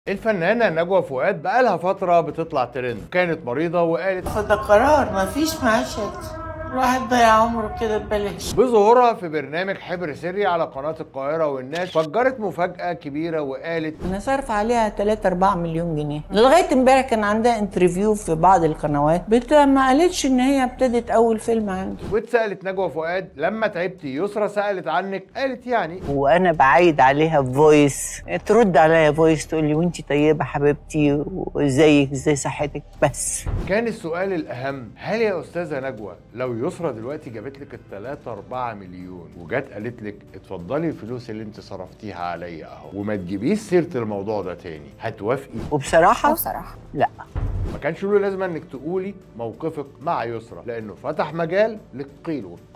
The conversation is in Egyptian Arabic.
الفنانة نجوى فؤاد بقالها فترة بتطلع ترند كانت مريضة وقالت فده قرار مفيش معاشات الواحد ضيع عمره كده ببلاش بظهورها في برنامج حبر سري على قناة القاهرة والناس فجرت مفاجأة كبيرة وقالت انا صارف عليها 3 4 مليون جنيه لغايه امبارح كان عندها انترفيو في بعض القنوات بت... ما قالتش ان هي ابتدت اول فيلم عندي واتسألت نجوى فؤاد لما تعبتي يسرا سألت عنك قالت يعني وانا بعيد عليها فويس ترد عليا فويس تقول لي وانت طيبه حبيبتي وازيك ازاي صحتك بس كان السؤال الأهم هل يا أستاذة نجوى لو يسرا دلوقتي جابت لك التلاتة أربعة مليون وجت قالت لك اتفضلي الفلوس اللي انت صرفتيها عليا أهو وما تجيبيش سيرة الموضوع ده تاني هتوافقي؟ وبصراحه بصراحة لا ما كانش له لازمة انك تقولي موقفك مع يسرا لأنه فتح مجال للقيل والقال